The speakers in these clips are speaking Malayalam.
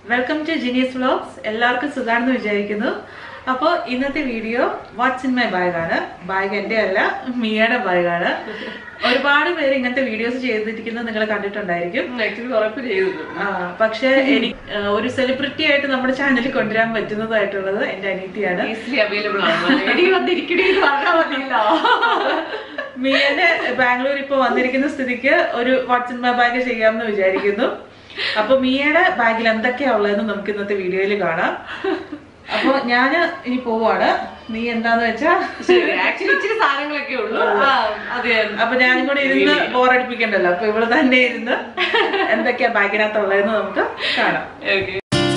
വെൽക്കം ടു ജിനീസ് വ്ലോഗ്സ് എല്ലാവർക്കും സുഖാണെന്ന് വിചാരിക്കുന്നു അപ്പോൾ ഇന്നത്തെ വീഡിയോ വാട്ട്സ് ഇൻ മൈ ബാഗാണ് ബാഗ് എൻ്റെ അല്ല മിയയുടെ ബാഗാണ് ഒരുപാട് പേര് ഇങ്ങനത്തെ വീഡിയോസ് ചെയ്തിരിക്കുന്നത് നിങ്ങൾ കണ്ടിട്ടുണ്ടായിരിക്കും ആക്ച്വലി ഉറപ്പ് ചെയ്തിട്ടുണ്ട് ആ, പക്ഷേ എനിക്ക് ആ, ഒരു സെലിബ്രിറ്റി ആയിട്ട് നമ്മുടെ ചാനലിൽ കൊണ്ടുവരാൻ പറ്റുന്നതായിട്ടുള്ളത് എൻ്റെ അനീതിയാണ് ഈസിലി അവൈലബിൾ ആണ് എടി വന്നിരിക്കണേ പറഞ്ഞാൽ മതിയല്ലോ മിയന് ബാംഗ്ലൂർ ഇപ്പൊ വന്നിരിക്കുന്ന സ്ഥിതിക്ക് ഒരു വാട്ട്സ് ഇൻ മൈ ബാഗ് ചെയ്യാമെന്ന് വിചാരിക്കുന്നു അപ്പൊ മിയയുടെ ബാഗിൽ എന്തൊക്കെയാ ഉള്ളതെന്ന് നമുക്ക് ഇന്നത്തെ വീഡിയോയിൽ കാണാം അപ്പൊ ഞാന് ഇനി പോവാണ് നീ എന്താന്ന് വെച്ചാ ശരി ആക്ച്വലി ഇച്ചിരി സാധനങ്ങളൊക്കെ ഉള്ളൂ ആ, അതെ അപ്പൊ ഞാനും കൂടെ ഇരുന്ന് ബോറടിപ്പിക്കണ്ടല്ലോ അപ്പൊ ഇവിടെ തന്നെ ഇരുന്ന് എന്തൊക്കെയാ ബാഗിനകത്തുള്ളതെന്ന് നമുക്ക് കാണാം okay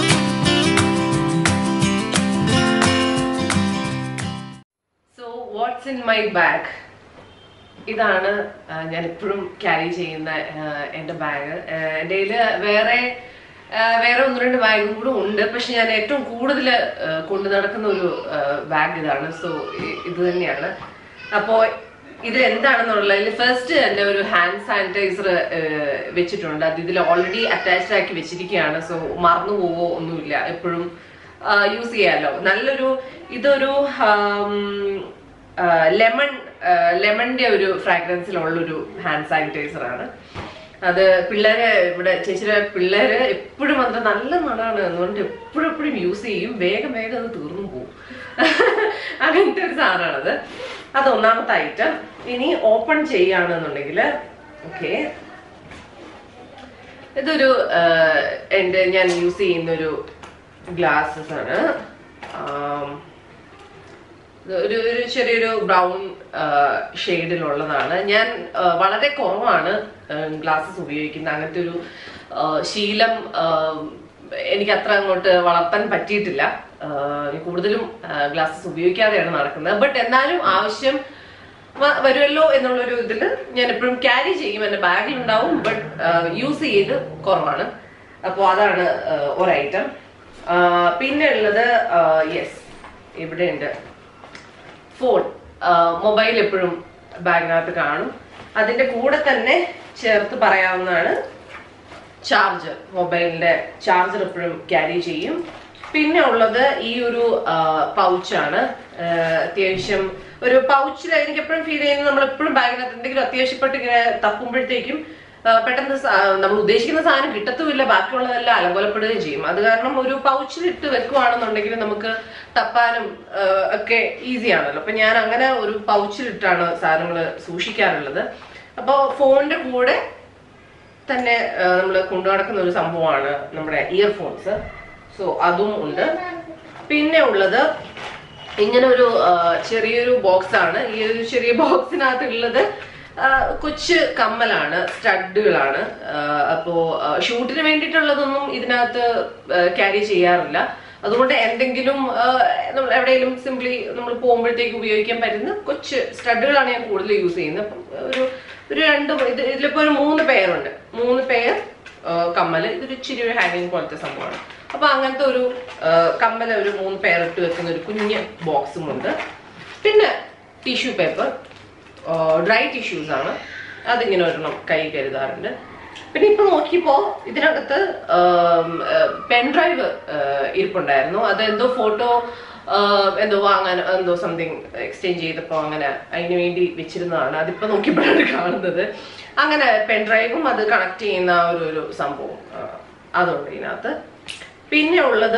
so what's in my bag ഇതാണ് ആ, ഞാൻ എപ്പോഴും ക്യാരി ചെയ്യുന്ന ആ, എൻ്റെ ബാഗ് എൻ്റെ കയ്യിൽ വേറെ ആ, വേറെ ഒന്ന് രണ്ട് ബാഗും കൂടെ ഉണ്ട് പക്ഷെ ഞാൻ ഏറ്റവും കൂടുതൽ കൊണ്ടു നടക്കുന്ന ഒരു ബാഗ് ഇതാണ് സോ ഇത് തന്നെയാണ് അപ്പോൾ ഇത് എന്താണെന്നുള്ളതിൽ ഫസ്റ്റ് തന്നെ ഒരു ഹാൻഡ് സാനിറ്റൈസർ വെച്ചിട്ടുണ്ട് അത് ഇതിൽ ഓൾറെഡി അറ്റാച്ച്ഡ് ആക്കി വെച്ചിരിക്കുകയാണ് സോ മറന്നു പോവോ ഒന്നുമില്ല എപ്പോഴും യൂസ് ചെയ്യാലോ നല്ലൊരു ഇതൊരു ലെമൺ ലെമണിന്റെ ഒരു ഫ്രാഗ്രൻസിലുള്ള ഒരു ഹാൻഡ് സാനിറ്റൈസർ ആണ് അത് പിള്ളേരെ ഇവിടെ ചേച്ചിയുടെ പിള്ളേര് എപ്പോഴും അതിന്റെ നല്ല മണമാണ് അതുകൊണ്ട് എപ്പോഴും എപ്പോഴും യൂസ് ചെയ്യും വേഗം വേഗം അത് തീർന്നു പോകും അങ്ങനത്തെ ഒരു സാധനമാണത് അത് ഒന്നാമത്തെ ഐറ്റം ഇനി ഓപ്പൺ ചെയ്യുകയാണെന്നുണ്ടെങ്കിൽ ഓക്കെ ഇതൊരു ആഹ്, എൻ്റെ ഞാൻ യൂസ് ചെയ്യുന്ന ഒരു ഗ്ലാസസ് ആണ് ആം, ഇത് ഒരു ഒരു ചെറിയൊരു ബ്രൗൺ ഷെയ്ഡിലുള്ളതാണ് ഞാൻ ആ, വളരെ കുറവാണ് ഗ്ലാസസ് ഉപയോഗിക്കുന്നത് അങ്ങനത്തെ ഒരു ആ, ശീലം ആ, എനിക്ക് അത്ര അങ്ങോട്ട് വളർത്താൻ പറ്റിയിട്ടില്ല ആ, ഞാൻ കൂടുതലും ഗ്ലാസസ് ഉപയോഗിക്കാതെയാണ് നടക്കുന്നത് ബട്ട് എന്നാലും ആവശ്യം വ- വരുമല്ലോ എന്നുള്ളൊരു ഇതിൽ ഞാൻ എപ്പോഴും ക്യാരി ചെയ്യും എൻ്റെ ബാഗിൽ ഉണ്ടാവും ബട്ട് യൂസ് ചെയ്ത് കുറവാണ് അപ്പോൾ അതാണ് ആ, ഒരു ഐറ്റം പിന്നെ ഉള്ളത് യെസ് ഇവിടെ ഉണ്ട് ഫോൺ മൊബൈൽ എപ്പോഴും ബാഗിനകത്ത് കാണും അതിന്റെ കൂടെ തന്നെ ചേർത്ത് പറയാവുന്നതാണ് ചാർജർ മൊബൈലിന്റെ ചാർജർ എപ്പോഴും ക്യാരി ചെയ്യും പിന്നെ ഉള്ളത് ഈ ഒരു പൗച്ചാണ് അത്യാവശ്യം ഒരു പൗച്ചിൽ എനിക്ക് എപ്പോഴും ഫീൽ ചെയ്യുന്നത് നമ്മൾ എപ്പോഴും ബാഗിനകത്ത് എന്തെങ്കിലും അത്യാവശ്യപ്പെട്ട് ഇങ്ങനെ തപ്പുമ്പോഴത്തേക്കും ആ, പെട്ടെന്ന് സാ- നമ്മൾ ഉദ്ദേശിക്കുന്ന സാധനം കിട്ടത്തുമില്ല ബാക്കിയുള്ളതെല്ലാം അലങ്കോലപ്പെടുകയും ചെയ്യും അത് കാരണം ഒരു പൗച്ചിലിട്ട് വെക്കുവാണെന്നുണ്ടെങ്കിൽ നമുക്ക് തപ്പാനും ആ, ഒക്കെ ഈസി ആണല്ലോ അപ്പൊ ഞാൻ അങ്ങനെ ഒരു പൗച്ചിലിട്ടാണ് സാധനങ്ങൾ സൂക്ഷിക്കാറുള്ളത് അപ്പോൾ ഫോണിന്റെ കൂടെ തന്നെ നമ്മൾ കൊണ്ടു നടക്കുന്ന ഒരു സംഭവമാണ് നമ്മുടെ ഇയർഫോൺസ് സോ അതും ഉണ്ട് പിന്നെ ഉള്ളത് ഇങ്ങനെ ഒരു ആ, ചെറിയൊരു ബോക്സ് ആണ് ഈ ഒരു ചെറിയ ബോക്സിനകത്ത് ഉള്ളത് ആ, കൊച്ചു കമ്മലാണ് സ്റ്റഡുകളാണ് അപ്പോ ആ, ഷൂട്ടിന് വേണ്ടിയിട്ടുള്ളതൊന്നും ഇതിനകത്ത് ക്യാരി ചെയ്യാറില്ല അതുകൊണ്ട് എന്തെങ്കിലും ആ, നമ്മൾ എവിടെയെങ്കിലും സിംപ്ലി നമ്മൾ പോകുമ്പോഴത്തേക്ക് ഉപയോഗിക്കാൻ പറ്റുന്ന കൊച്ചു സ്റ്റഡുകളാണ് ഞാൻ കൂടുതൽ യൂസ് ചെയ്യുന്നത് അപ്പം ഒരു ഒരു രണ്ട് ഇത് ഇതിലിപ്പോ ഒരു മൂന്ന് പെയറുണ്ട് മൂന്ന് പെയർ കമ്മല് ഇതൊരു ഇച്ചിരി ഒരു ഹാങ്ങിങ് പോലത്തെ സംഭവമാണ് അപ്പൊ അങ്ങനത്തെ ഒരു ആ, കമ്മല് ഒരു മൂന്ന് പെയർ ഇട്ട് വെക്കുന്ന ഒരു കുഞ്ഞ് ബോക്സും ഉണ്ട് പിന്നെ ടിഷ്യൂ പേപ്പർ ഡ്രൈ ടിഷ്യൂസ് ആണ് അതിങ്ങനെ ഒരെണ്ണം കൈ കരുതാറുണ്ട് പിന്നെ ഇപ്പൊ നോക്കിയപ്പോ ഇതിനകത്ത് പെൻ ഡ്രൈവ് ഇരിപ്പുണ്ടായിരുന്നു അത് എന്തോ ഫോട്ടോ എന്തോ വാങ്ങാൻ എന്തോ സംതിങ് എക്സ്ചേഞ്ച് ചെയ്തപ്പോ അങ്ങനെ അതിന് വേണ്ടി വെച്ചിരുന്നതാണ് അതിപ്പോ നോക്കിയപ്പോഴാണ് കാണുന്നത് അങ്ങനെ പെൻ ഡ്രൈവും അത് കണക്ട് ചെയ്യുന്ന ആ ഒരു ഒരു സംഭവം ആ, അതുണ്ട് ഇതിനകത്ത് പിന്നെ ഉള്ളത്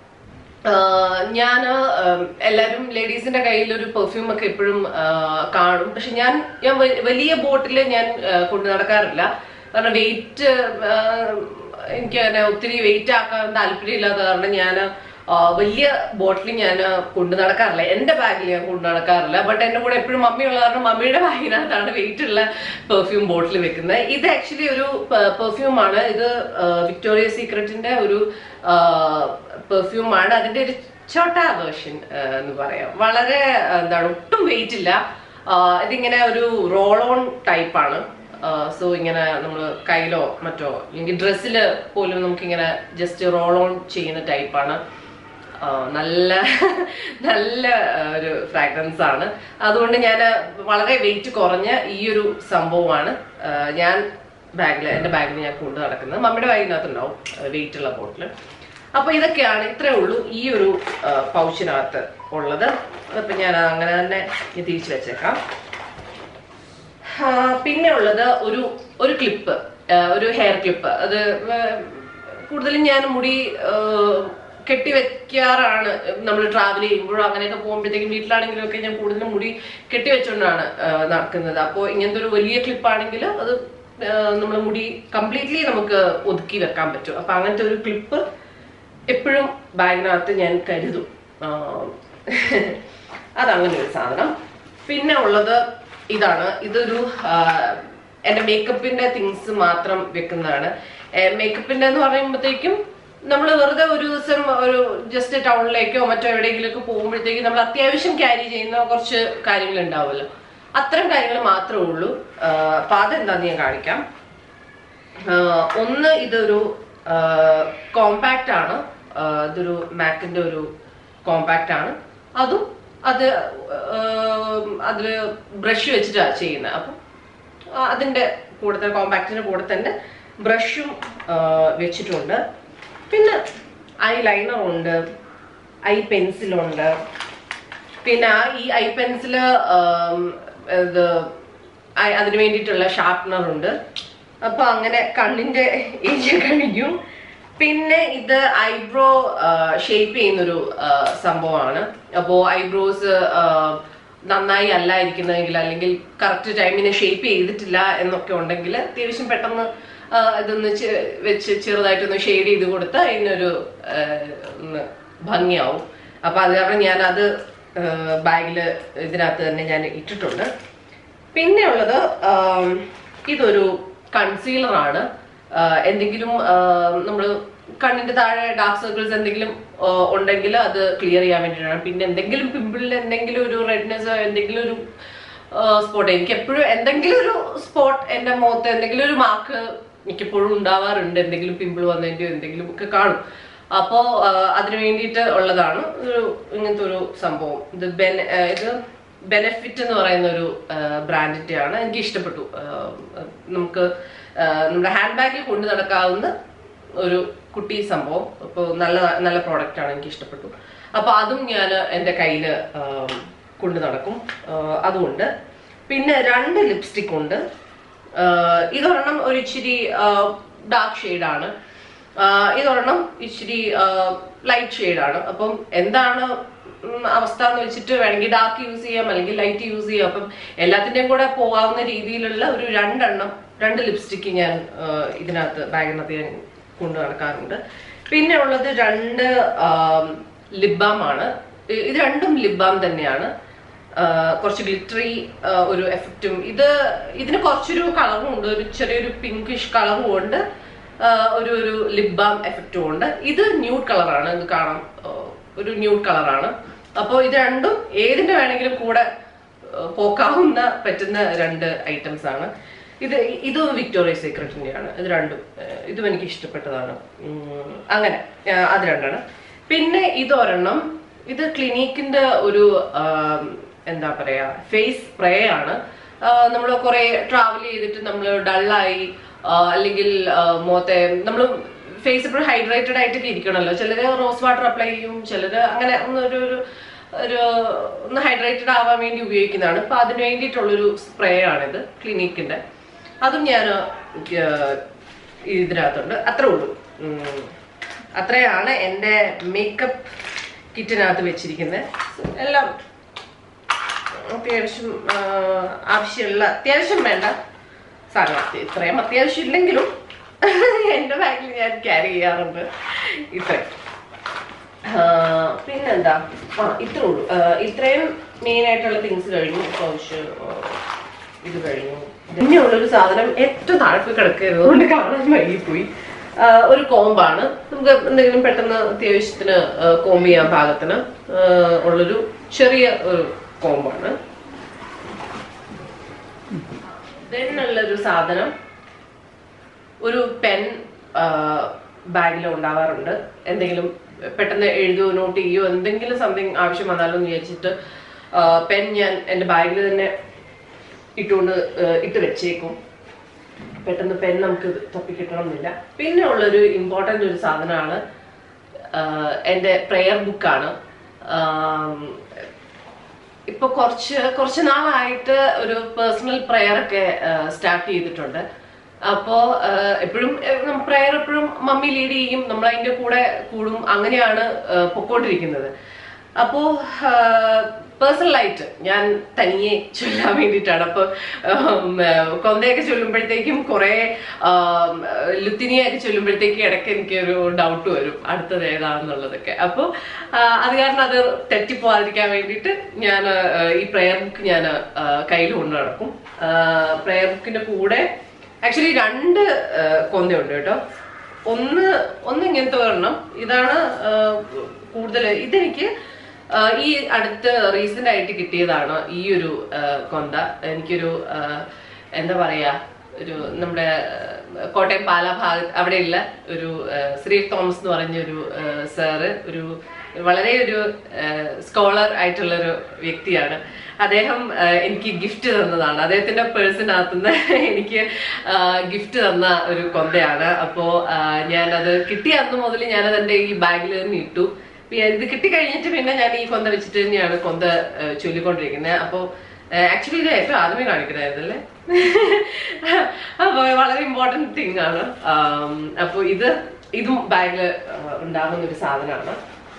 ഞാൻ എല്ലാവരും ലേഡീസിന്റെ കയ്യിൽ ഒരു പെർഫ്യൂം ഒക്കെ എപ്പോഴും കാണും പക്ഷെ ഞാൻ ഞാൻ വ- വലിയ ബോട്ടിൽ ഞാൻ ആ, കൊണ്ടു നടക്കാറില്ല കാരണം വെയിറ്റ് എനിക്ക് അങ്ങനെ ഒത്തിരി വെയിറ്റ് ആക്കാൻ താല്പര്യമില്ലാത്ത കാരണം ഞാൻ വലിയ ബോട്ടിൽ ഞാൻ കൊണ്ടു നടക്കാറില്ല എന്റെ ബാഗിൽ ഞാൻ കൊണ്ടു നടക്കാറില്ല ബട്ട് എന്റെ കൂടെ എപ്പോഴും മമ്മി ഉള്ള കാരണം മമ്മിയുടെ ബാഗിനകത്താണ് വെയിറ്റ് ഉള്ള പെർഫ്യൂം ബോട്ടിൽ വെക്കുന്നത് ഇത് ആക്ച്വലി ഒരു പെർഫ്യൂം ആണ് ഇത് വിക്ടോറിയ സീക്രട്ടിന്റെ ഒരു പെർഫ്യൂം ആണ് അതിന്റെ ഒരു ചോട്ട വേർഷൻ എന്ന് പറയാം വളരെ ആ, എന്താണ് ഒട്ടും വെയിറ്റ് ഇല്ല ആ, ഇതിങ്ങനെ ഒരു റോൾ ഓൺ ടൈപ്പ് ആണ് സോ ഇങ്ങനെ നമ്മൾ കയ്യിലോ മറ്റോ അല്ലെങ്കിൽ ഡ്രസ്സിൽ പോലും നമുക്കിങ്ങനെ ജസ്റ്റ് റോൾ ഓൺ ചെയ്യുന്ന ടൈപ്പാണ് നല്ല നല്ല ആ, ഒരു ഫ്രാഗ്രൻസ് ആണ് അതുകൊണ്ട് ഞാൻ വളരെ വെയിറ്റ് കുറഞ്ഞ ഈ ഒരു സംഭവമാണ് ആ, ഞാൻ ബാഗിൽ എൻ്റെ ബാഗിൽ ഞാൻ കൊണ്ടു നടക്കുന്നത് മമ്മിയുടെ ബാഗിനകത്ത് ഉണ്ടാവും വെയിറ്റ് ഉള്ള ബോട്ടിൽ അപ്പൊ ഇതൊക്കെയാണ് ഇത്രേ ഉള്ളൂ ഈ ഒരു പൗച്ചിനകത്ത് ഉള്ളത് അപ്പൊ ഞാൻ അങ്ങനെ തന്നെ ഇനി തിരിച്ചു വെച്ചേക്കാം ആ, പിന്നെ ഉള്ളത് ഒരു ഒരു ക്ലിപ്പ് ഒരു ഹെയർ ക്ലിപ്പ് അത് വേ- കൂടുതലും ഞാൻ മുടി ആ, കെട്ടിവെക്കാറാണ് നമ്മൾ ട്രാവൽ ചെയ്യുമ്പോഴോ അങ്ങനെയൊക്കെ പോകുമ്പോഴത്തേക്കും വീട്ടിലാണെങ്കിലും ഒക്കെ ഞാൻ കൂടുതലും മുടി കെട്ടിവെച്ചുകൊണ്ടാണ് ആ, നടക്കുന്നത് അപ്പോൾ ഇങ്ങനത്തെ ഒരു വലിയ ക്ലിപ്പാണെങ്കിൽ അത് നമ്മൾ മുടി കംപ്ലീറ്റ്ലി നമുക്ക് ഒതുക്കി വെക്കാൻ പറ്റും അപ്പൊ അങ്ങനത്തെ ഒരു ക്ലിപ്പ് എപ്പോഴും ബാഗിനകത്ത് ഞാൻ കരുതും ആ, അതങ്ങനെ ഒരു സാധനം പിന്നെ ഉള്ളത് ഇതാണ് ഇതൊരു ആ, എന്റെ മേക്കപ്പിന്റെ തിങ്സ് മാത്രം വെക്കുന്നതാണ് മേക്കപ്പിന്റെ എന്ന് പറയുമ്പോഴത്തേക്കും നമ്മൾ വെറുതെ ഒരു ദിവസം ഒരു ജസ്റ്റ് ടൗണിലേക്കോ മറ്റോ എവിടെയെങ്കിലുമൊക്കെ പോകുമ്പോഴത്തേക്കും നമ്മൾ അത്യാവശ്യം ക്യാരി ചെയ്യുന്ന കുറച്ച് കാര്യങ്ങൾ ഉണ്ടാവുമല്ലോ അത്തരം കാര്യങ്ങൾ മാത്രമേ ഉള്ളൂ ആ, അപ്പൊ അതെന്താന്ന് ഞാൻ കാണിക്കാം ആഹ് ഒന്ന് ഇതൊരു കോമ്പാക്റ്റ് ആണ് ആഹ് ഇതൊരു മാക്കിന്റെ ഒരു കോമ്പാക്റ്റ് ആണ് അതും അത് ആഹ് അതില് ബ്രഷ് വെച്ചിട്ടാണ് ചെയ്യുന്നത് അപ്പം ആ അതിന്റെ കൂടെ തന്നെ കോമ്പാക്റ്റിന്റെ കൂടെ തന്നെ ബ്രഷും വെച്ചിട്ടുണ്ട് പിന്നെ ഐ ലൈനർ ഉണ്ട് ഐ പെൻസിലുണ്ട് പിന്നെ ആ ഈ ഐ പെൻസില് ഇത് ഐ- അതിന് വേണ്ടിയിട്ടുള്ള ഷാർപ്നർ ഉണ്ട് അപ്പൊ അങ്ങനെ കണ്ണിന്റെ ഏരിയ കഴിഞ്ഞു പിന്നെ ഇത് ഐബ്രോ ഷേപ്പ് ചെയ്യുന്നൊരു ആ, സംഭവമാണ് അപ്പോ ഐബ്രോസ് നന്നായി അല്ല ഇരിക്കുന്നതെങ്കിൽ അല്ലെങ്കിൽ കറക്റ്റ് ടൈമിന് ഷേപ്പ് ചെയ്തിട്ടില്ല എന്നൊക്കെ ഉണ്ടെങ്കിൽ അത്യാവശ്യം പെട്ടെന്ന് ആ, ഇതൊന്ന് ചെ- വെച്ച് ചെറുതായിട്ടൊന്ന് ഷെയ്ഡ് ചെയ്ത് കൊടുത്താൽ അതിനൊരു ആ, ഒന്ന് ഭംഗിയാവും അപ്പൊ അത് കാരണം ഞാൻ അത് ബാഗില് ഇതിനകത്ത് തന്നെ ഞാൻ ഇട്ടിട്ടുണ്ട് പിന്നെ ഉള്ളത് ആം, ഇതൊരു കൺസീലർ ആണ് ആ, എന്തെങ്കിലും നമ്മൾ കണ്ണിന്റെ താഴെ ഡാർക്ക് സർക്കിൾസ് എന്തെങ്കിലും ആ, ഉണ്ടെങ്കിൽ അത് ക്ലിയർ ചെയ്യാൻ വേണ്ടിയിട്ടാണ് പിന്നെ എന്തെങ്കിലും പിമ്പിളിൽ എന്തെങ്കിലും ഒരു റെഡ്നെസ് എന്തെങ്കിലും ഒരു സ്പോട്ട് എനിക്ക് എപ്പോഴും എന്തെങ്കിലും ഒരു സ്പോട്ട് എന്റെ മുഖത്ത് എന്തെങ്കിലും ഒരു മാർക്ക് മിക്കപ്പോഴും ഉണ്ടാവാറുണ്ട് എന്തെങ്കിലും പിമ്പിൾ വന്നതിന്റെയോ എന്തെങ്കിലും ഒക്കെ കാണും അപ്പോ ആ, അതിന് വേണ്ടിയിട്ട് ഉള്ളതാണ് ഒരു ഇങ്ങനത്തെ ഒരു സംഭവം ഇത് ബെൻ ആ, ഇത് ബെനഫിറ്റ് എന്ന് പറയുന്ന ഒരു ബ്രാൻഡിന്റെ ആണ് എനിക്ക് ഇഷ്ടപ്പെട്ടു ആ, നമുക്ക് ആ, നമ്മുടെ ഹാൻഡ് ബാഗിൽ കൊണ്ടു നടക്കാവുന്ന ഒരു കുട്ടി സംഭവം അപ്പോൾ നല്ല നല്ല പ്രോഡക്റ്റ് ആണ് എനിക്ക് ഇഷ്ടപ്പെട്ടു അപ്പൊ അതും ഞാൻ എൻ്റെ കയ്യിൽ കൊണ്ടു നടക്കും ആ, അതുകൊണ്ട് പിന്നെ രണ്ട് ലിപ്സ്റ്റിക് ഉണ്ട് ആഹ് ഇതൊരെണ്ണം ഒരു ഇച്ചിരി ഡാർക്ക് ഷെയ്ഡാണ് ഇതൊരെണ്ണം ഇച്ചിരി ലൈറ്റ് ഷെയ്ഡാണ് അപ്പം എന്താണ് ഉം അവസ്ഥ എന്ന് വെച്ചിട്ട് വേണമെങ്കിൽ ഡാർക്ക് യൂസ് ചെയ്യാം അല്ലെങ്കിൽ ലൈറ്റ് യൂസ് ചെയ്യാം അപ്പം എല്ലാത്തിന്റെയും കൂടെ പോകാവുന്ന രീതിയിലുള്ള ഒരു രണ്ടെണ്ണം രണ്ട് ലിപ്സ്റ്റിക്ക് ഞാൻ ആഹ് ഇതിനകത്ത് ബാഗിനകത്ത് ഞാൻ കൊണ്ടു നടക്കാറുണ്ട് പിന്നെ ഉള്ളത് രണ്ട് ലിപ് ബാം ആണ് ഇ- ഇത് രണ്ടും ലിപ് ബാം തന്നെയാണ് ആഹ് കുറച്ച് ഗ്ലിറ്ററി ഒരു എഫക്റ്റും ഇത് ഇതിന് കുറച്ചൊരു കളറും ഉണ്ട് ഒരു ചെറിയൊരു പിങ്കിഷ് കളറും ഉണ്ട് ആഹ് ഒരു ഒരു ലിപ് ബാം എഫക്റ്റും ഉണ്ട് ഇത് ന്യൂഡ് കളറാണ് ഇത് കാണാം ആഹ് ഒരു ന്യൂഡ് കളറാണ് അപ്പോൾ ഇത് രണ്ടും ഏതിന്റെ വേണമെങ്കിലും കൂടെ ആഹ് പോക്കാവുന്ന പറ്റുന്ന രണ്ട് ഐറ്റംസ് ആണ് ഇത് ഇത് വിക്ടോറിയ സീക്രട്ടിന്റെയാണ് ഇത് രണ്ടും ആഹ് ഇതും എനിക്ക് ഇഷ്ടപ്പെട്ടതാണ് ഉം, അങ്ങനെ ആഹ് അത് രണ്ടാണ് പിന്നെ ഇതൊരെണ്ണം ഇത് ക്ലിനിക്കിന്റെ ഒരു ആം, എന്താ പറയാ ഫേസ് സ്പ്രേ ആണ് നമ്മൾ കുറെ ട്രാവൽ ചെയ്തിട്ട് നമ്മൾ ഡള്ളായി അല്ലെങ്കിൽ ആ, മുഖത്തെ നമ്മൾ ഫേസ് എപ്പോഴും ഹൈഡ്രേറ്റഡ് ആയിട്ടൊക്കെ ഇരിക്കണമല്ലോ ചിലര് റോസ് വാട്ടർ അപ്ലൈ ചെയ്യും ചിലര് അങ്ങനെ ഒന്ന് ഒരു ഒരു ഒരു ഒന്ന് ഹൈഡ്രേറ്റഡ് ആവാൻ വേണ്ടി ഉപയോഗിക്കുന്നതാണ് അപ്പൊ അതിന് വേണ്ടിയിട്ടുള്ളൊരു സ്പ്രേ ആണിത് ക്ലിനിക്കിന്റെ അതും ഞാൻ ഇതിനകത്തുണ്ട് അത്രേ ഉള്ളൂ ഉം. അത്രയാണ് എൻ്റെ മേക്കപ്പ് കിറ്റിനകത്ത് വെച്ചിരിക്കുന്നത് എല്ലാം അത്യാവശ്യം ആ, ആവശ്യമുള്ള അത്യാവശ്യം വേണ്ട സാധനം അത്യ- ഇത്രയും അത്യാവശ്യം ഇല്ലെങ്കിലും എൻ്റെ ബാഗിൽ ഞാൻ ക്യാരി ചെയ്യാറുണ്ട് ഇത്രയും ആ, പിന്നെന്താ ആ ഇത്രേ ഉള്ളൂ ആ, ഇത്രയും മെയിൻ ആയിട്ടുള്ള തിങ്സ് കഴിഞ്ഞു കുറച്ച് ആ, ഇത് കഴിഞ്ഞു പിന്നെയുള്ളൊരു സാധനം ഏറ്റവും താഴെ കിടക്കരുത് അതുകൊണ്ട് കാണാൻ വൈകിപ്പോയി ആ, ഒരു കോമ്പാണ് നമുക്ക് എന്തെങ്കിലും പെട്ടെന്ന് അത്യാവശ്യത്തിന് കോമ്പ് ചെയ്യാൻ പാകത്തിന് ആ, ഉള്ളൊരു ചെറിയ ഒരു കോമ്പാണ് ഉള്ളൊരു സാധനം ഒരു പെൻ ബാഗിൽ ഉണ്ടാവാറുണ്ട് എന്തെങ്കിലും പെട്ടെന്ന് എഴുതുകയോ നോട്ട് ചെയ്യുകയോ എന്തെങ്കിലും സംതിങ് ആവശ്യം വന്നാലോ എന്ന് വിചാരിച്ചിട്ട് പെൻ ഞാൻ എൻ്റെ ബാഗിൽ തന്നെ ഇട്ടുകൊണ്ട് ആ, ഇട്ട് വെച്ചേക്കും പെട്ടെന്ന് പെൻ നമുക്ക് തപ്പിക്കിട്ടണം എന്നില്ല പിന്നെ ഉള്ളൊരു ഇമ്പോർട്ടൻ്റ് ഒരു സാധനമാണ് ആഹ് എന്റെ പ്രെയർ ബുക്കാണ് ഇപ്പൊ കുറച്ച് കുറച്ച് നാളായിട്ട് ഒരു പേഴ്സണൽ പ്രെയർ ഒക്കെ സ്റ്റാർട്ട് ചെയ്തിട്ടുണ്ട് അപ്പോ എപ്പോഴും പ്രെയർ എപ്പോഴും മമ്മി ലീഡ് ചെയ്യും നമ്മൾ അതിന്റെ കൂടെ കൂടും അങ്ങനെയാണ് ആഹ് പൊക്കോണ്ടിരിക്കുന്നത് അപ്പോ പേഴ്സണലായിട്ട് ഞാൻ തനിയെ ചൊല്ലാൻ വേണ്ടിയിട്ടാണ് അപ്പൊ ഉം, ആഹ് കൊന്തയൊക്കെ ചൊല്ലുമ്പോഴത്തേക്കും കുറെ ലുത്തിനിയൊക്കെ ചൊല്ലുമ്പോഴത്തേക്കും ഇടയ്ക്ക് എനിക്കൊരു ഡൗട്ട് വരും അടുത്തത് ഏതാണെന്നുള്ളതൊക്കെ അപ്പോൾ അത് കാരണം അത് തെറ്റിപ്പോവാതിരിക്കാൻ വേണ്ടിയിട്ട് ഞാൻ ആഹ്, ഈ പ്രെയർ ബുക്ക് ഞാൻ കയ്യിൽ കൊണ്ടു നടക്കും പ്രെയർ ബുക്കിന്റെ കൂടെ ആക്ച്വലി രണ്ട് ആഹ്, കൊന്തയുണ്ട് കേട്ടോ ഒന്ന് ഒന്ന് ഇങ്ങനത്തെ ഒരെണ്ണം ഇതാണ് കൂടുതൽ ഇതെനിക്ക് ആ, ഈ അടുത്ത് റീസെന്റ് ആയിട്ട് കിട്ടിയതാണ് ഈ ഒരു ആ, കൊന്ത എനിക്കൊരു ആ, എന്താ പറയാ ഒരു നമ്മുടെ ആ, കോട്ടയം പാല ഭാഗ അവിടെയുള്ള ഒരു ആ, ശ്രീ തോമസ് എന്ന് പറഞ്ഞ ഒരു സാറ് ഒരു വളരെ ഒരു സ്കോളർ ആയിട്ടുള്ള ഒരു വ്യക്തിയാണ് അദ്ദേഹം ആ, എനിക്ക് ഗിഫ്റ്റ് തന്നതാണ് അദ്ദേഹത്തിന്റെ പേഴ്സിനകത്തുനിന്ന് എനിക്ക് ഗിഫ്റ്റ് തന്ന ഒരു കൊന്തയാണ് അപ്പോ ആ, ഞാനത് കിട്ടിയ അന്ന് മുതൽ ഞാനത് എന്റെ ഈ ബാഗിൽ തന്നെ ഇട്ടു പിന്നെ ഇത് കിട്ടിക്കഴിഞ്ഞിട്ട് പിന്നെ ഞാൻ ഈ കൊന്ത വെച്ചിട്ട് തന്നെയാണ് കൊന്ത ആ, ചൊല്ലിക്കൊണ്ടിരിക്കുന്നത് അപ്പോ ആക്ച്വലി ഇത് ഏറ്റവും ആദ്യമേ കാണിക്കണായിരുന്നല്ലേ അപ്പൊ വളരെ ഇമ്പോർട്ടന്റ് തിങ് ആണ് ആം, അപ്പൊ ഇത് ഇതും ബാഗിൽ ഉണ്ടാകുന്ന ഒരു സാധനമാണ്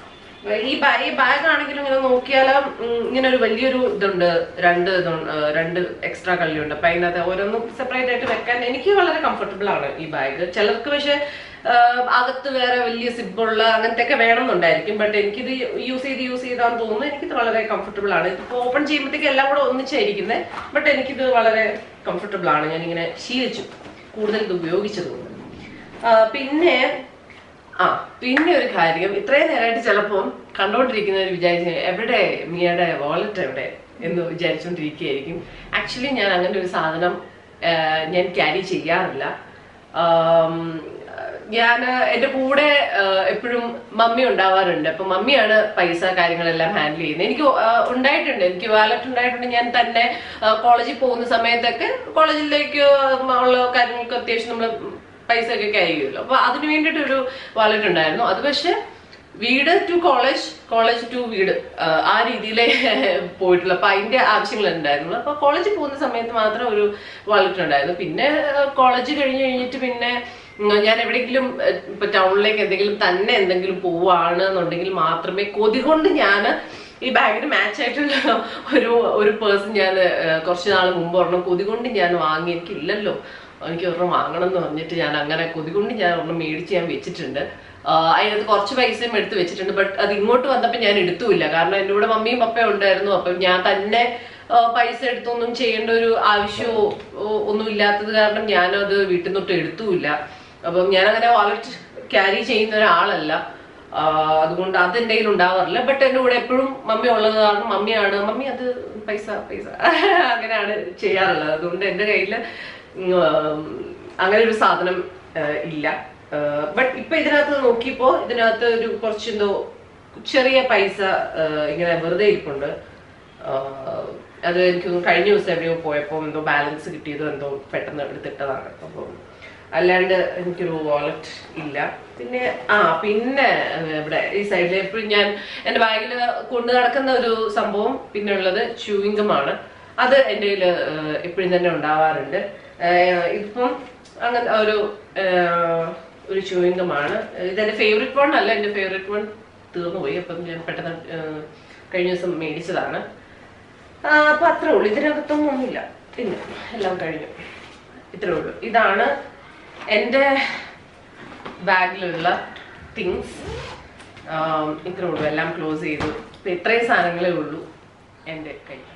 ഈ ബാ- ഈ ബാഗ് ആണെങ്കിലും ഇങ്ങനെ നോക്കിയാലും ഉം, ഇങ്ങനെ ഒരു വലിയൊരു ഇതുണ്ട് രണ്ട് ഇതുണ്ട് ആ, രണ്ട് എക്സ്ട്രാ കള്ളിയുണ്ട് അപ്പൊ അതിനകത്ത് ഓരോന്നും സെപ്പറേറ്റ് ആയിട്ട് വെക്കാൻ എനിക്ക് വളരെ കംഫർട്ടബിൾ ആണ് ഈ ബാഗ് ചിലർക്ക് പക്ഷെ ആ, അകത്ത് വേറെ വലിയ സിബുള്ള അങ്ങനത്തെ ഒക്കെ വേണമെന്നുണ്ടായിരിക്കും ബട്ട് എനിക്കിത് യൂസ് ചെയ്ത് യൂസ് ചെയ്താന്ന് തോന്നുന്നു എനിക്കിത് വളരെ കംഫർട്ടബിൾ ആണ് ഇതിപ്പോ ഓപ്പൺ ചെയ്യുമ്പോഴത്തേക്ക് എല്ലാം കൂടെ ഒന്നിച്ചായിരിക്കുന്നത് ബട്ട് എനിക്കിത് വളരെ കംഫർട്ടബിൾ ആണ് ഞാനിങ്ങനെ ശീലിച്ചു കൂടുതൽ ഇത് ഉപയോഗിച്ചതുകൊണ്ട് ആ, പിന്നെ ആ പിന്നെ ഒരു കാര്യം ഇത്രയും നേരമായിട്ട് ചിലപ്പം കണ്ടോണ്ടിരിക്കുന്നവർ വിചാരിച്ചു എവിടെ മിയയുടെ വാലറ്റ് എവിടെ എന്ന് വിചാരിച്ചുകൊണ്ടിരിക്കുകയായിരിക്കും ആക്ച്വലി ഞാൻ അങ്ങനെ ഒരു സാധനം ആ, ഞാൻ ക്യാരി ചെയ്യാറില്ല ആം, ഞാൻ എന്റെ കൂടെ എപ്പോഴും മമ്മി ഉണ്ടാവാറുണ്ട് അപ്പൊ മമ്മിയാണ് പൈസ കാര്യങ്ങളെല്ലാം ഹാൻഡിൽ ചെയ്യുന്നത് എനിക്ക് ആ, ഉണ്ടായിട്ടുണ്ട് എനിക്ക് വാലറ്റ് ഉണ്ടായിട്ടുണ്ട് ഞാൻ തന്നെ കോളേജിൽ പോകുന്ന സമയത്തൊക്കെ കോളേജിലേക്ക് ഉള്ള കാര്യങ്ങൾക്ക് അത്യാവശ്യം നമ്മൾ പൈസ ഒക്കെ ക്യാരി ചെയ്യുമല്ലോ അപ്പൊ അതിന് വേണ്ടിയിട്ട് ഒരു വാലറ്റ് ഉണ്ടായിരുന്നു അത് പക്ഷെ വീട് ടു കോളേജ് കോളേജ് ടു വീട് ആ, ആ രീതിയിലേ പോയിട്ടുള്ളൂ അപ്പൊ അതിന്റെ ആവശ്യങ്ങൾ ഉണ്ടായിരുന്നു അപ്പൊ കോളേജിൽ പോകുന്ന സമയത്ത് മാത്രം ഒരു വാലറ്റ് ഉണ്ടായിരുന്നു പിന്നെ കോളേജ് കഴിഞ്ഞ് കഴിഞ്ഞിട്ട് പിന്നെ ഉം, ഞാൻ എവിടെയെങ്കിലും ഏഹ്, ഇപ്പൊ ടൗണിലേക്ക് എന്തെങ്കിലും തന്നെ എന്തെങ്കിലും പോവാണ് എന്നുണ്ടെങ്കിൽ മാത്രമേ കൊതി കൊണ്ട് ഞാൻ ഈ ബാഗിന് മാച്ച് ആയിട്ടുള്ള ഒരു ഒരു പേഴ്സൺ ഞാൻ ഏഹ്, കുറച്ച് നാൾ മുമ്പ് ഒരെണ്ണം കൊതി കൊണ്ട് ഞാൻ വാങ്ങി എനിക്കില്ലല്ലോ എനിക്ക് ഒരെണ്ണം വാങ്ങണം എന്ന് പറഞ്ഞിട്ട് ഞാൻ അങ്ങനെ കൊതി കൊണ്ട് ഞാൻ ഒരെണ്ണം മേടിച്ച് ഞാൻ വെച്ചിട്ടുണ്ട് ആഹ് അതിനകത്ത് കുറച്ച് പൈസയും എടുത്ത് വെച്ചിട്ടുണ്ട് ബട്ട് അത് ഇങ്ങോട്ട് വന്നപ്പോൾ ഞാൻ എടുത്തുമില്ല കാരണം എൻ്റെ കൂടെ മമ്മിയും പപ്പയും ഉണ്ടായിരുന്നു അപ്പം ഞാൻ തന്നെ ആഹ് പൈസ എടുത്തൊന്നും ചെയ്യേണ്ട ഒരു ആവശ്യമോ ഓ, ഒന്നും ഇല്ലാത്തത് കാരണം ഞാനത് വീട്ടിൽ നിന്നൊട്ട് എടുത്തുമില്ല അപ്പം ഞാൻ അങ്ങനെ വാലറ്റ് ക്യാരി ചെയ്യുന്ന ഒരാളല്ല ആഹ് അതുകൊണ്ട് അത് എൻ്റെ കയ്യിൽ ഉണ്ടാവാറില്ല ബട്ട് എൻ്റെ കൂടെ എപ്പോഴും മമ്മി ഉള്ളത് കാരണം മമ്മിയാണ് മമ്മി അത് പൈസ പൈസ അങ്ങനെയാണ് ചെയ്യാറുള്ളത് അതുകൊണ്ട് എൻ്റെ കയ്യിൽ അങ്ങനെ ഒരു സാധനം ആഹ് ഇല്ല ബട്ട് ഇപ്പൊ ഇതിനകത്ത് നോക്കിയപ്പോ ഇതിനകത്ത് ഒരു കുറച്ചെന്തോ ചെറിയ പൈസ ആഹ് ഇങ്ങനെ വെറുതെ ഇരിപ്പുണ്ട് ആഹ് അത് എനിക്ക് തോന്നുന്നു കഴിഞ്ഞ ദിവസം എവിടെയോ പോയപ്പോൾ എന്തോ ബാലൻസ് കിട്ടിയതോ എന്തോ പെട്ടെന്ന് എടുത്തിട്ടതാണ് അപ്പം അല്ലാണ്ട് എനിക്കൊരു വാലറ്റ് ഇല്ല പിന്നെ ആ പിന്നെ ഏഹ്, ഇവിടെ ഈ സൈഡിൽ എപ്പോഴും ഞാൻ എൻ്റെ ബാഗിൽ കൊണ്ടു നടക്കുന്ന ഒരു സംഭവം പിന്നെ ഉള്ളത് ചൂവിംഗമാണ് അത് എൻ്റെ കയ്യിൽ എപ്പോഴും തന്നെ ഉണ്ടാവാറുണ്ട് ഏഹ്, ഇപ്പം അങ്ങനെ ഒരു ഏഹ്, ഒരു ചൂവിംഗമാണ് ഇതെന്റെ ഫേവറേറ്റ് വൺ അല്ല എൻ്റെ ഫേവറേറ്റ് വൺ തീർന്നു പോയി അപ്പം ഞാൻ പെട്ടെന്ന് ഏഹ്, കഴിഞ്ഞ ദിവസം മേടിച്ചതാണ് ആ, അപ്പൊ അത്രേ ഉള്ളൂ ഇതിനകത്തൊന്നും ഒന്നുമില്ല ഇല്ല എല്ലാം കഴിഞ്ഞു ഇത്രേ ഉള്ളൂ ഇതാണ് എൻ്റെ ബാഗിലുള്ള തിങ്സ് ഇത്രേ ഉള്ളൂ എല്ലാം ക്ലോസ് ചെയ്തു ഇപ്പൊ ഇത്രയും സാധനങ്ങളേ ഉള്ളൂ എൻ്റെ കയ്യിൽ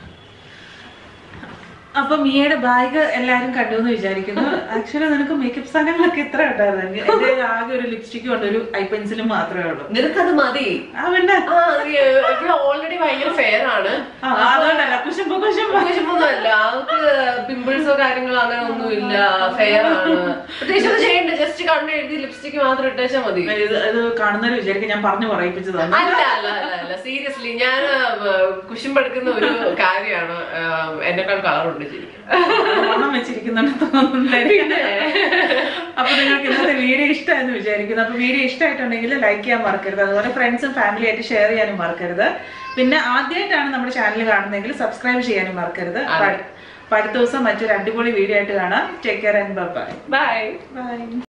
അപ്പൊ മിയയുടെ ബാഗ് എല്ലാരും കണ്ടു എന്ന് വിചാരിക്കുന്നു ആക്ച്വലി നിനക്ക് മേക്കപ്പ് സാധനങ്ങളൊക്കെ ഇത്ര ഉണ്ടായിരുന്നു എന്റെ ആകെ ഒരു ലിപ്സ്റ്റിക്കും ഉണ്ട് ഒരു ഐ പെൻസിലും മാത്രമേ ഉള്ളൂ നിനക്കത് മതി ആ പിന്നെ ആ ഇവിടെ ഓൾറെഡി ഭയങ്കര ഫെയർ ആണ് ആ, അതുകൊണ്ടല്ല കുശുമ്പോ കുശുമ്പോ കുശുമ്പൊന്നുമല്ല അവർക്ക് പിമ്പിൾസോ കാര്യങ്ങളോ അങ്ങനെ ഒന്നുമില്ല ഫെയർ ആണ് പ്രത്യേകിച്ച് ഒന്നും ചെയ്യണ്ട ജസ്റ്റ് കണ്ണ് എഴുതി ലിപ്സ്റ്റിക് മാത്രം ഇട്ടേച്ചാൽ മതി ഇത് ഇത് കാണുന്നവര് വിചാരിക്കും ഞാൻ പറഞ്ഞു പറയിപ്പിച്ചതാണ് അല്ല അല്ല അല്ല അല്ല സീരിയസ്ലി ഞാൻ കുശുമ്പെടുക്കുന്ന ഒരു കാര്യമാണ് എന്നെക്കാൾ കളറുണ്ട് പിടിച്ചിരിക്കും ഓണം വെച്ചിരിക്കുന്നുണ്ട് തോന്നുന്നുണ്ടായിരിക്കും അപ്പൊ നിങ്ങൾക്ക് ഇന്നത്തെ വീഡിയോ ഇഷ്ടമായെന്ന് വിചാരിക്കുന്നു അപ്പൊ വീഡിയോ ഇഷ്ടമായിട്ടുണ്ടെങ്കിൽ ലൈക്ക് ചെയ്യാൻ മറക്കരുത് അതുപോലെ ഫ്രണ്ട്സും ഫാമിലി ആയിട്ട് ഷെയർ ചെയ്യാനും മറക്കരുത് പിന്നെ ആദ്യമായിട്ടാണ് നമ്മുടെ ചാനൽ കാണുന്നതെങ്കിൽ സബ്സ്ക്രൈബ് ചെയ്യാനും മറക്കരുത് അപ്പൊ അടുത്ത ദിവസം മറ്റൊരു അടിപൊളി വീഡിയോ ആയിട്ട് കാണാം take care and bye bye by